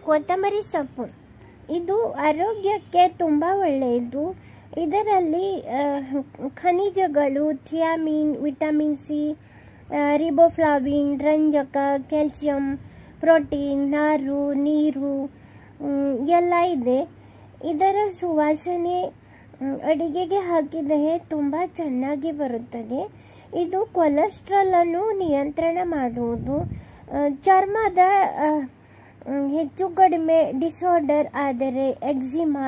ಕೊತ್ತಂಬರಿ ಸೊಪ್ಪು ಇದು ಆರೋಗ್ಯಕ್ಕೆ ತುಂಬ ಒಳ್ಳೆಯದು ಇದರಲ್ಲಿ ಆ, ಖನಿಜಗಳು ಥಿಯಾಮಿನ್ ವಿಟಮಿನ್ ಸಿ ರಿಬೋಫ್ಲಾವಿನ್ ರಂಜಕ ಕ್ಯಾಲ್ಸಿಯಂ ಪ್ರೋಟೀನ್ ನಾರು ನೀರು ಮ್, ಎಲ್ಲ ಇದೆ ಇದರ ಸುವಾಸನೆ ಮ್, ಅಡಿಗೆಗೆ ಹಾಕಿದರೆ ತುಂಬ ಚೆನ್ನಾಗಿ ಬರುತ್ತದೆ ಇದು ಕೊಲೆಸ್ಟ್ರಾಲ್ ಅನ್ನು ನಿಯಂತ್ರಣ ಮಾಡುವುದು ಆ, ಚರ್ಮದ ಆ, ಮ್, ಹೆಚ್ಚು ಕಡಿಮೆ ಡಿಸಾರ್ಡರ್ ಆದರೆ ಎಕ್ಸಿಮಾ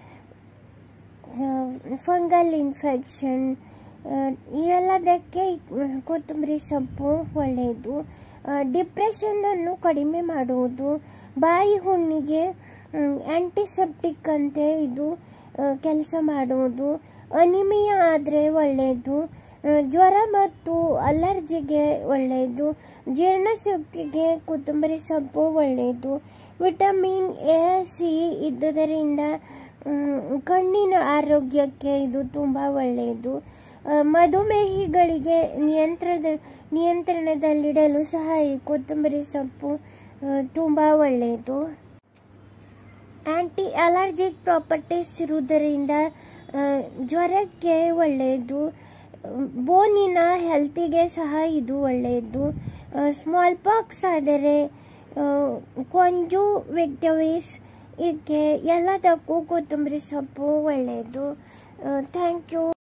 ಫಂಗಲ್ ಇನ್ಫೆಕ್ಷನ್ ಇವೆಲ್ಲದಕ್ಕೆ ಮ್, ಕೊತ್ತಂಬರಿ ಸೊಪ್ಪು ಒಳ್ಳೆಯದು ಡಿಪ್ರೆಷನ್ನನ್ನು ಕಡಿಮೆ ಮಾಡುವುದು ಬಾಯಿ ಹುಣ್ಣಿಗೆ ಆ್ಯಂಟಿಸೆಪ್ಟಿಕ್ ಅಂತೆ ಇದು ಕೆಲಸ ಮಾಡುವುದು ಅನಿಮಿಯಾ ಆದರೆ ಒಳ್ಳೆಯದು ಆ, ಜ್ವರ ಮತ್ತು ಅಲರ್ಜಿಗೆ ಒಳ್ಳೆಯದು ಜೀರ್ಣಶಕ್ತಿಗೆ ಕೊತ್ತಂಬರಿ ಸೊಪ್ಪು ಒಳ್ಳೆಯದು ವಿಟಮಿನ್ ಎ ಸಿ ಇದ್ದುದರಿಂದ ಮ್, ಕಣ್ಣಿನ ಆರೋಗ್ಯಕ್ಕೆ ಇದು ತುಂಬ ಒಳ್ಳೆಯದು ಆ, ಮಧುಮೇಹಿಗಳಿಗೆ ನಿಯಂತ್ರದ ನಿಯಂತ್ರಣದಲ್ಲಿಡಲು ಸಹ ಈ ಕೊತ್ತಂಬರಿ ಸೊಪ್ಪು ತುಂಬ ಒಳ್ಳೆಯದು ಆ್ಯಂಟಿ ಅಲರ್ಜಿಕ್ ಪ್ರಾಪರ್ಟೀಸ್ ಇರುವುದರಿಂದ ಆ, ಜ್ವರಕ್ಕೆ ಒಳ್ಳೆಯದು ಬೋನಿನ ಹೆಲ್ತಿಗೆ ಸಹ ಇದು ಒಳ್ಳೆಯದು ಸ್ಮಾಲ್ ಪಾಕ್ಸ್ ಆದರೆ ಕೊಂಜು ವಿಕ್ಟವೀಸ್ ಇದಕ್ಕೆ ಎಲ್ಲದಕ್ಕೂ ಕೊತ್ತಂಬರಿ ಸೊಪ್ಪು ಒಳ್ಳೆಯದು ಥ್ಯಾಂಕ್ ಯು